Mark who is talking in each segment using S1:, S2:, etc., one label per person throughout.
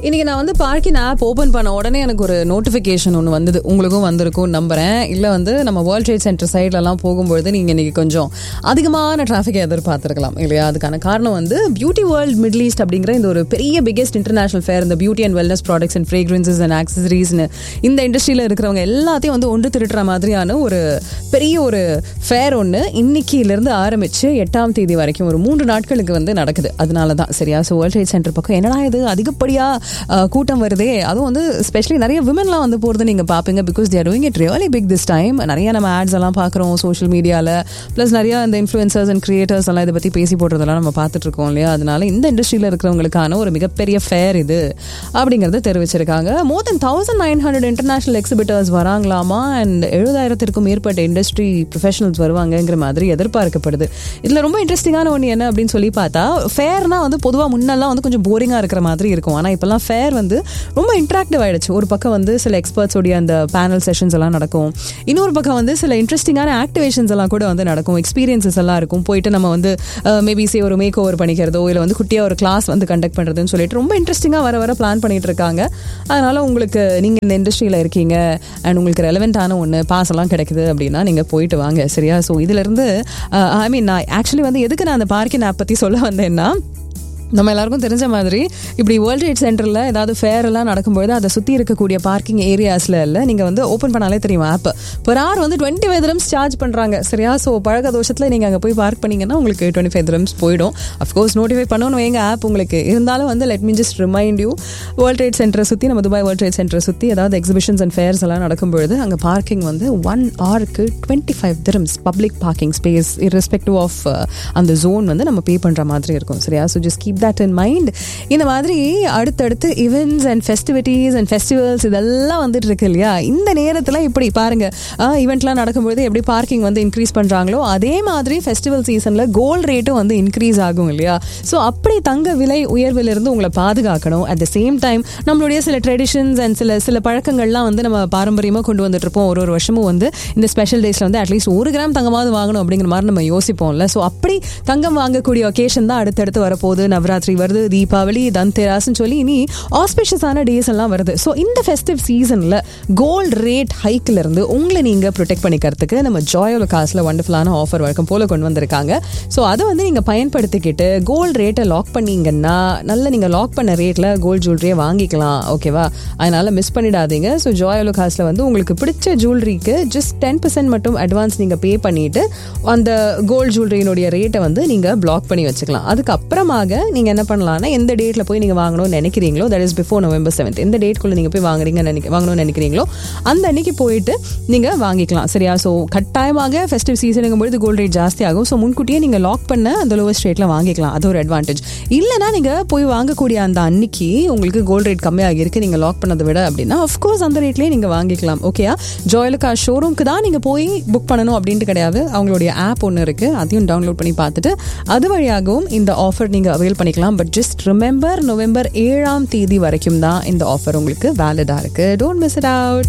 S1: இன்னைக்கு நான் வந்து பார்க்கின் ஆப் ஓபன் பண்ண உடனே எனக்கு ஒரு நோட்டிஃபிகேஷன் ஒன்று வந்தது உங்களுக்கும் வந்திருக்கும் நம்புறேன் இல்லை வந்து நம்ம வேர்ல்ட் ட்ரேட் சென்டர் சைட்லலாம் போகும்பொழுது நீங்கள் இன்னைக்கு கொஞ்சம் அதிகமான டிராஃபிக்கை எதிர்பார்த்துருக்கலாம் இல்லையா அதுக்கான காரணம் வந்து பியூட்டி வேர்ல்ட் மிடில் ஈஸ்ட் அப்படிங்கிற இந்த ஒரு பெரிய பிக்கெஸ்ட் இன்டர்நேஷனல் ஃபேர் இந்த beauty and wellness products and fragrances and ஆக்சசரிஸ்னு இந்த இண்டஸ்ட்ரியில் இருக்கிறவங்க எல்லாத்தையும் வந்து ஒன்று திரட்டுற மாதிரியான ஒரு பெரிய ஒரு ஃபேர் ஒன்று இன்னைக்கிலிருந்து ஆரம்பிச்சு எட்டாம் தேதி வரைக்கும் ஒரு மூன்று நாட்களுக்கு வந்து நடக்குது அதனால தான் சரியா ஸோ வேர்ல்ட் ட்ரேட் சென்டர் பக்கம் என்னடா இது அதிகப்படியாக கூட்டம் வருதே அதுவும் வந்து ஸ்பெஷலி நிறைய விமன்லாம் வந்து போகிறது நீங்கள் பார்ப்பீங்க because they're doing it really big this time நிறைய நம்ம ஆட்ஸ் எல்லாம் பார்க்குறோம் சோஷியல் மீடியாவில் ப்ளஸ் நிறைய இந்த இன்ஃப்ளூயன்சர்ஸ் அண்ட் கிரியேட்டர்ஸ் எல்லாம் இதை பற்றி பேசி போடுறதெல்லாம் நம்ம பார்த்துட்டு இருக்கோம் இல்லையா அதனால இந்த இண்டஸ்ட்ரியில் இருக்கிறவங்களுக்கான ஒரு மிகப்பெரிய ஃபேர் இது அப்படிங்கிறத தெரிவிச்சிருக்காங்க more than thousand nine hundred international exhibitors வராங்களாமா அண்ட் எழுபதாயிரத்திற்கும் மேற்பட்ட இண்டஸ்ட்ரி ப்ரொஃபஷனல்ஸ் வருவாங்கங்கிற மாதிரி எதிர்பார்க்கப்படுது இதில் ரொம்ப இன்ட்ரெஸ்டிங்கான ஒன்று என்ன அப்படின்னு சொல்லி பார்த்தா ஃபேர்னா வந்து பொதுவாக முன்னெல்லாம் வந்து கொஞ்சம் போரிங்காக இருக்கிற மாதிரி இருக்கும் ஆனால் இப்போல்லாம் ஃபேர் வந்து ரொம்ப இன்ட்ராக்டிவ் ஆயிடுச்சு ஒரு பக்கம் வந்து சில எக்ஸ்பர்ட்ஸோடைய அந்த பேனல் செஷன்ஸ் எல்லாம் நடக்கும் இன்னொரு பக்கம் வந்து சில இன்ட்ரெஸ்டிங்கான ஆக்டிவேஷன்ஸ் எல்லாம் கூட வந்து நடக்கும் எக்ஸ்பீரியன்சஸ் எல்லாம் இருக்கும் போயிட்டு நம்ம வந்து மேபி சே ஒரு மேக் ஓவர் பண்ணிக்கிறதோ இல்லை வந்து குட்டியாக ஒரு கிளாஸ் வந்து கண்டக்ட் பண்ணுறதுன்னு சொல்லிட்டு ரொம்ப இன்ட்ரெஸ்டிங்காக வர வர பிளான் பண்ணிட்டு இருக்காங்க அதனால உங்களுக்கு நீங்கள் இந்த இண்டஸ்ட்ரியில் இருக்கீங்க அண்ட் உங்களுக்கு ரெலவெண்ட்டான ஒன்று பாஸ் எல்லாம் கிடைக்குது அப்படின்னா நீங்கள் போயிட்டு வாங்க சரியா ஸோ இதுலேருந்து ஐ மீன் நான் ஆக்சுவலி வந்து எதுக்கு நான் அந்த பார்க்கிங் ஆப் பற்றி சொல்ல வந்தேன்னா நம்ம எல்லாருக்கும் தெரிஞ்ச மாதிரி இப்படி வேர்ல்ட் ட்ரேட் சென்டரில் ஏதாவது ஃபேர் எல்லாம் நடக்கும்போது அதை சுற்றி இருக்கக்கூடிய பார்க்கிங் ஏரியாஸில் இல்லை நீங்கள் வந்து ஓப்பன் பண்ணாலே தெரியும் ஆப் per hour வந்து டுவெண்ட்டி ஃபைவ் திரம்ஸ் சார்ஜ் பண்ணுறாங்க சரியா ஸோ பழக்க தோஷத்தில் நீங்கள் அங்கே போய் பார்க் பண்ணீங்கன்னா உங்களுக்கு டுவெண்ட்டி ஃபைவ் திரம்ஸ் போயிடும் அஃப்கோர்ஸ் நோட்டிஃபை பண்ணணும் எங்கள் ஆப் உங்களுக்கு இருந்தாலும் வந்து let me just remind you world trade சென்டரை சுற்றி நம்ம துபாய் வேர்ல்ட் ட்ரேட் சென்டரை சுற்றி ஏதாவது எக்ஸிபிஷன்ஸ் அண்ட் ஃபேர்ஸ் எல்லாம் நடக்கும்பொழுது அங்கே பார்க்கிங் வந்து ஒன் ஹவருக்கு twenty five dirhams public parking space irrespective of அந்த ஜோன் வந்து நம்ம பே பண்ணுற மாதிரி இருக்கும் சரியா so just keep that in mind இந்த மாதிரி அடுத்தடுத்து events and festivities and festivals இதெல்லாம் வந்துட்டு இருக்கு இல்லையா இந்த நேரத்தில் இப்படி பாருங்க ஈவெண்ட்லாம் நடக்கும்போது எப்படி பார்க்கிங் வந்து இன்க்ரீஸ் பண்ணுறாங்களோ அதே மாதிரி ஃபெஸ்டிவல் சீசனில் கோல்ட் ரேட்டும் வந்து இன்க்ரீஸ் ஆகும் இல்லையா ஸோ அப்படி தங்க விலை உயர்விலிருந்து உங்களை பாதுகாக்கணும் அட் த சேம் டைம் நம்மளுடைய சில ட்ரெடிஷன்ஸ் அண்ட் சில சில பழக்கங்கள்லாம் வந்து நம்ம பாரம்பரியமாக கொண்டு வந்துட்டு இருப்போம் ஒரு ஒரு வருஷமும் வந்து இந்த ஸ்பெஷல் டேஸில் வந்து அட்லீஸ்ட் ஒரு கிராம் தங்கமாவது வாங்கணும் அப்படிங்கிற மாதிரி நம்ம யோசிப்போம்ல ஸோ அப்படி தங்கம் வாங்கக்கூடிய ஒகேஷன் தான் அடுத்தடுத்து வரப்போகுது நவராத்திரி வருது தீபாவளி தன்தேராஸ்னு சொல்லி இனி ஆஸ்பிஷியஸான டேஸ் எல்லாம் வருது ஸோ இந்த ஃபெஸ்டிவ் சீசனில் கோல்ட் ரேட் ஹைக்கில் இருந்து உங்களை நீங்கள் ப்ரொடெக்ட் பண்ணிக்கிறதுக்கு நம்ம ஜாயோல காசில் வண்டர்ஃபுல்லான ஆஃபர் வழக்கம் போல கொண்டு வந்திருக்காங்க ஸோ அதை வந்து நீங்கள் பயன்படுத்திக்கிட்டு கோல்ட் ரேட்டை லாக் பண்ணீங்கன்னா நல்ல நீங்கள் லாக் பண்ண ரேட்டில் கோல்ட் ஜுவல்லரியை வாங்கிக்கலாம் ஓகேவா அதனால மிஸ் பண்ணிடாதீங்க ஸோ ஜாயோலோ காசில் வந்து உங்களுக்கு பிடிச்ச ஜுவல்லரிக்கு ஜஸ்ட் டென் பர்சன்ட் மட்டும் அட்வான்ஸ் நீங்கள் பே பண்ணிட்டு அந்த கோல்ட் ஜுவல்லரியினுடைய ரேட்டை வந்து நீங்கள் பிளாக் பண்ணி வச்சுக்கலாம் அதுக்கப்புறமாக நீங்கள் என்ன பண்ணலாம்னா எந்த டேட்டில் போய் நீங்கள் வாங்கணும்னு நினைக்கிறீங்களோ that is before November seventh எந்த டேட்குள்ளே நீங்கள் போய் வாங்குறீங்க நினைக்க வாங்கணும்னு நினைக்கிறீங்களோ அந்த அன்னைக்கு போயிட்டு நீங்கள் வாங்கிக்கலாம் சரியா ஸோ கட்டாயமாக ஃபெஸ்டிவ் சீசனுங்கும் பொழுது கோல்ட் ரேட் ஜாஸ்தி ஆகும் ஸோ முன்கூட்டியே நீங்கள் லாக் பண்ண அந்த லோவஸ்ட் ரேட்டில் வாங்கிக்கலாம் அது ஒரு அட்வான்டேஜ் இல்லைனா நீங்கள் போய் வாங்கக்கூடிய அந்த அன்னைக்கு உங்களுக்கு கோல்ட் ரேட் கம்மியாக இருக்கு நீங்கள் லாக் பண்ணதை விட அப்படின்னா அஃப்கோர்ஸ் அந்த ரேட்லேயே நீங்கள் வாங்கிக்கலாம் ஓகேயா ஜோயலுக்கா ஷோரூம்க்கு தான் நீங்கள் போய் புக் பண்ணணும் அப்படின்ட்டு கிடையாது அவங்களுடைய ஆப் ஒன்று இருக்குது அதையும் டவுன்லோட் பண்ணி பார்த்துட்டு அது வழியாகவும் இந்த ஆஃபர் நீங்கள் அவைல் பண்ணிக்கலாம் பட் ஜஸ்ட் ரிமெம்பர் நவம்பர் ஏழாம் தேதி வரைக்கும் தான் இந்த ஆஃபர் உங்களுக்கு வேலிடாக இருக்குது don't miss it out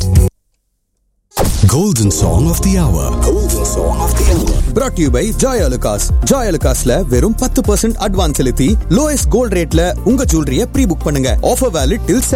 S2: Golden Song of the Hour. Golden Song of the Hour.
S3: brought to you by Joy Alucas. Joy Alucasல வெறும் பத்து பர்சன்ட் அட்வான்ஸ் செலுத்தி லோயஸ்ட் கோல்ட் ரேட்ல உங்க ஜுவல்லரிய ப்ரீ புக் பண்ணுங்க ஆஃபர் வேலிட் டில்